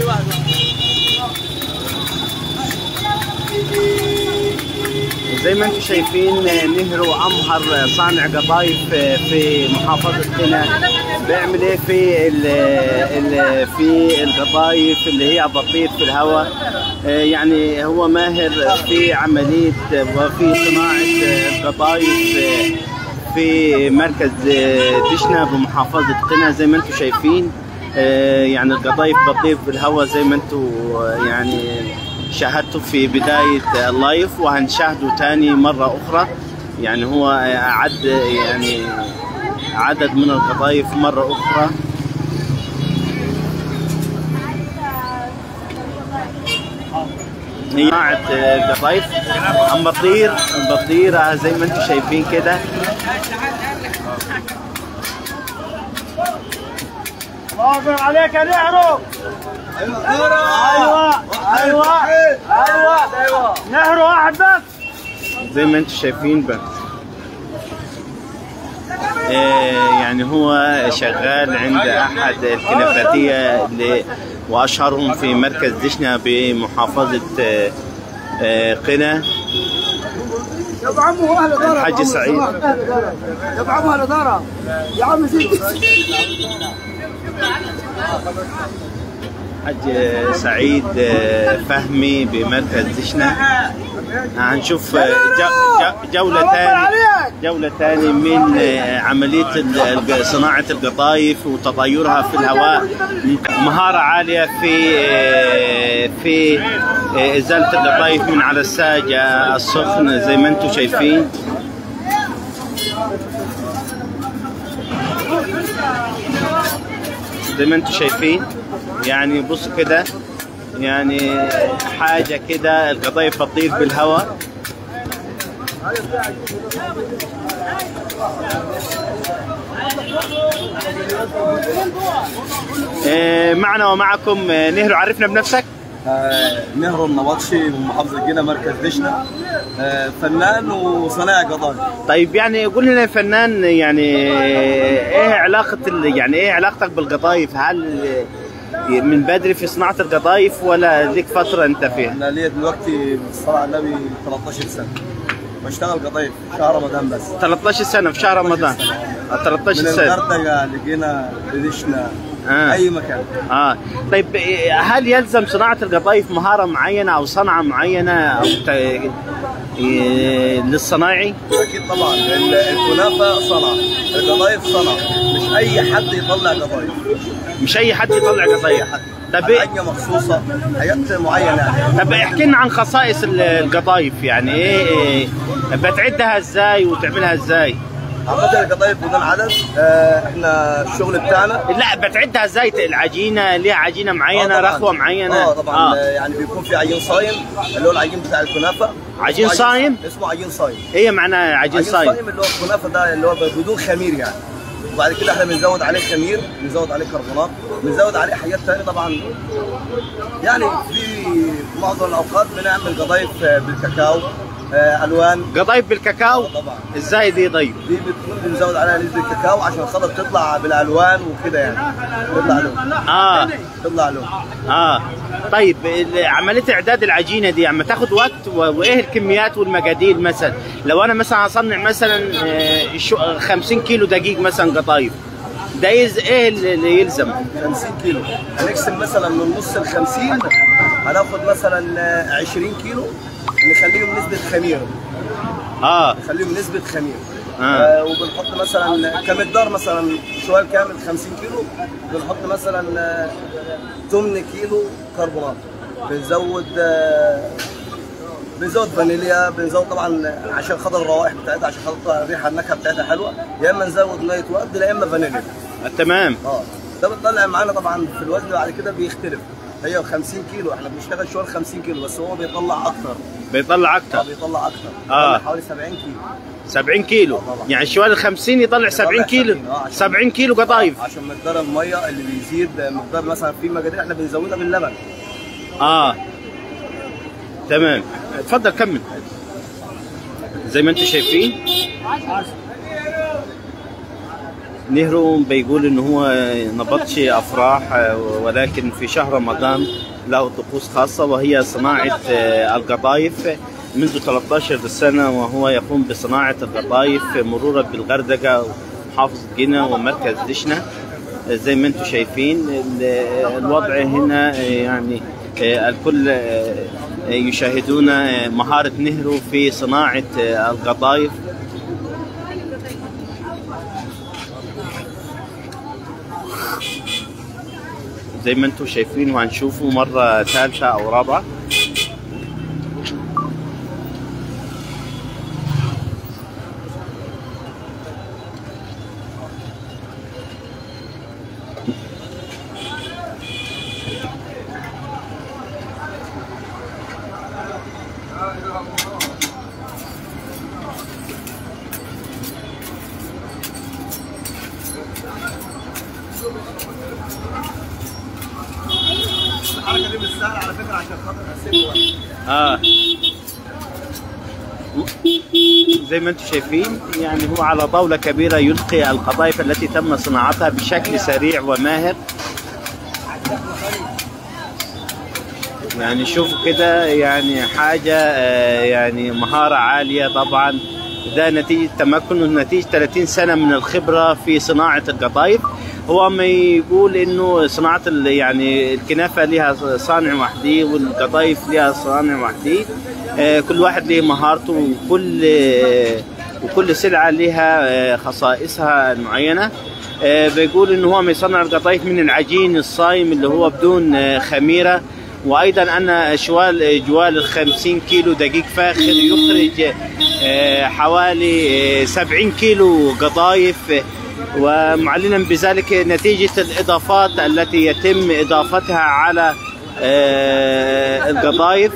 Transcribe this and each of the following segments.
زي ما انتم شايفين نهر امهر صانع قطايف في محافظه قنا بيعمل ايه في ال ال في القطايف اللي هي بطيط في الهواء يعني هو ماهر في عمليه وفي صناعه القطايف في مركز دشنا بمحافظه قنا زي ما انتم شايفين يعني القطايف بطيط في الهواء زي ما انتم يعني شاهدته في بداية اللايف وهنشاهده تاني مرة أخرى يعني هو عد يعني عدد من القطايف مرة أخرى صناعة القطايف عم بطير بطيرة زي ما انتم شايفين كده الله عليك يا نهرو ايوه ايوه ايوه نهر واحد بس زي ما انتم شايفين بقى آه يعني هو شغال عند احد الكنفاتيه اللي واشهرهم في مركز دشنا بمحافظه آه آه قنا يا ابو عمو اهل دارة الحاج سعيد. يا ابو عمو اهل دارة يا عم زيد حج سعيد فهمي بمركز دشنا هنشوف جو- جو- جولة ثانية جولة ثانية من عملية ال- صناعة القطايف وتطايرها في الهواء مهارة عالية في في إزالة القطايف من على الساج السخن زي ما انتم شايفين زي ما انتم شايفين يعني بصوا كده يعني حاجة كده القطايف تطير بالهواء آه، معنا ومعكم آه، نهر عرفنا بنفسك آه، نهر النبطشي من محافظة جنة مركز دشنا آه، فنان وصنايع قضايا طيب يعني قول لنا يا فنان يعني ايه علاقة ال- يعني ايه علاقتك بالقطايف هل من بدري في صناعة القطايف ولا ليك فترة انت فيها؟ أنا ليا دلوقتي بالصلاة على النبي 13 سنة بشتغل قضايف شهر رمضان بس 13 سنة في شهر رمضان آه، 13 من سنة الغردقة لجنة لدشنا آه. أي مكان اه طيب إيه، هل يلزم صناعة القطايف مهارة معينة أو صنعة معينة أو ت... إيه، للصنايعي؟ أكيد طبعا ال- الكنافة صنعة القضايف صنعة مش أي حد يطلع قضايف مش أي حد يطلع قطايف طب إيه- حاجة مخصوصة حاجات معينة يعني طب احكي لنا عن خصائص ال- القطايف يعني ايه, إيه بتعدها ازاي وتعملها ازاي؟ عامة القضايف بدون عدد آه، احنا الشغل بتاعنا لا بتعدها ازاي العجينة ليها عجينة معينة آه طبعاً. رخوة معينة اه طبعا آه. يعني بيكون في عجين صايم اللي هو العجين بتاع الكنافه عجين اسمه صايم؟ اسمه عجين صايم ايه معنى عجين عجين صايم؟ صايم اللي هو الكنافه ده اللي هو بدون خمير يعني وبعد كده احنا بنزود عليه خمير بنزود عليه كربونات بنزود عليه حاجات ثانيه طبعا يعني في معظم الاوقات بنعمل قضايف بالكاكاو آه، الوان قطايف بالكاكاو طبعا ازاي دي طيب؟ دي بتكون بنزود عليها نسبه كاكاو عشان خاطر تطلع بالالوان وكده يعني تطلع لون اه تطلع لون اه طيب ال- عمليه اعداد العجينه دي عم تاخد وقت و- وايه الكميات والمقادير مثلا لو انا مثلا هصنع مثلا آه، شو- 50 كيلو دقيق مثلا قطايف ده يز- ايه اللي يلزم 50 كيلو هنقسم مثلا من نص ال 50 هناخد مثلا آه، 20 كيلو نخليهم نسبة خمير اه نخليهم نسبة خمير آه. آه وبنحط مثلا كمقدار مثلا شوال كامل 50 كيلو بنحط مثلا آه، 8 كيلو كربونات بنزود آه، بنزود فانيليا بنزود طبعا عشان خاطر الروائح بتاعتها عشان خاطر الريحه النكهه بتاعتها حلوه يا اما نزود ميه ورد يا اما فانيليا آه، تمام اه ده بتطلع معانا طبعا في الوزن بعد كده بيختلف هي 50 كيلو احنا بنشتغل شوال 50 كيلو بس هو بيطلع اكتر بيطلع اه اكتر بيطلع اكتر آه. بيطلع حوالي 70 كيلو 70 كيلو طبعا. يعني شوال ال 50 يطلع 70 كيلو 70 آه، عشان- 70 كيلو قطايف عشان مقدار الميه اللي بيزيد مقدار مثلا في مقادير احنا بنزودها باللبن اه تمام اتفضل كمل زي ما انتم شايفين نهرو بيقول ان هو نبطش افراح آه، ولكن في شهر رمضان له طقوس خاصه وهي صناعه آه، القطايف منذ 13 سنه وهو يقوم بصناعه القطايف مرورا بالغردقه ومحافظه جنة ومركز دشنه آه، زي ما انتم شايفين ال- الوضع هنا آه، يعني آه، الكل آه، يشاهدون آه، مهاره نهرو في صناعه آه، القطايف زي ما انتم شايفين وهنشوفه مرة ثالثة أو رابعة الحركه دي مش سهله على فكره عشان خاطر اسيبها آه زي ما انتم شايفين يعني هو على طاولة كبيرة يلقي القطايف التي تم صناعتها بشكل سريع وماهر يعني شوفوا كده يعني حاجة آه، يعني مهارة عالية طبعا ده نتيجة تمكنه نتيجة 30 سنة من الخبرة في صناعة القطايف هو ما يقول انه صناعة ال- يعني الكنافة لها صانع وحدي والقطايف لها صانع وحدي آه، كل واحد له مهارته وكل آه، وكل سلعة لها آه، خصائصها المعينة آه، بيقول انه هو بيصنع القطايف من العجين الصايم اللي هو بدون آه، خميره وايضا ان شوال جوال ال 50 كيلو دقيق فاخر يخرج آه، حوالي آه، 70 كيلو قطايف ومعلنا بذلك نتيجه الاضافات التي يتم اضافتها على آه، القطايف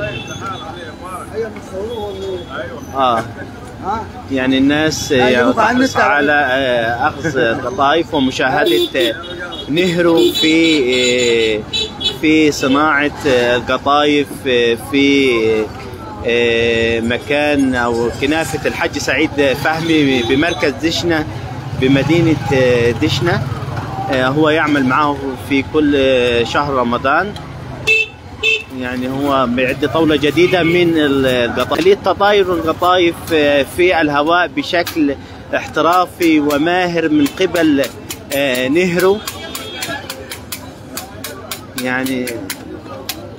اه يعني الناس يعني تحرص على آه، اخذ القطايف ومشاهده آه، نهرو في آه، في صناعه آه، القطايف آه، في آه، مكان او كنافه الحج سعيد فهمي بمركز دشنه بمدينه آه، دشنه آه، هو يعمل معه في كل آه، شهر رمضان يعني هو بيعد طاولة جديدة من القطايف التطاير والقطايف في الهواء بشكل احترافي وماهر من قبل آه، نهرو يعني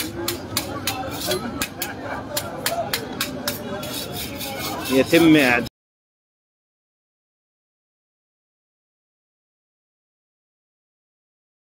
يتم إعداد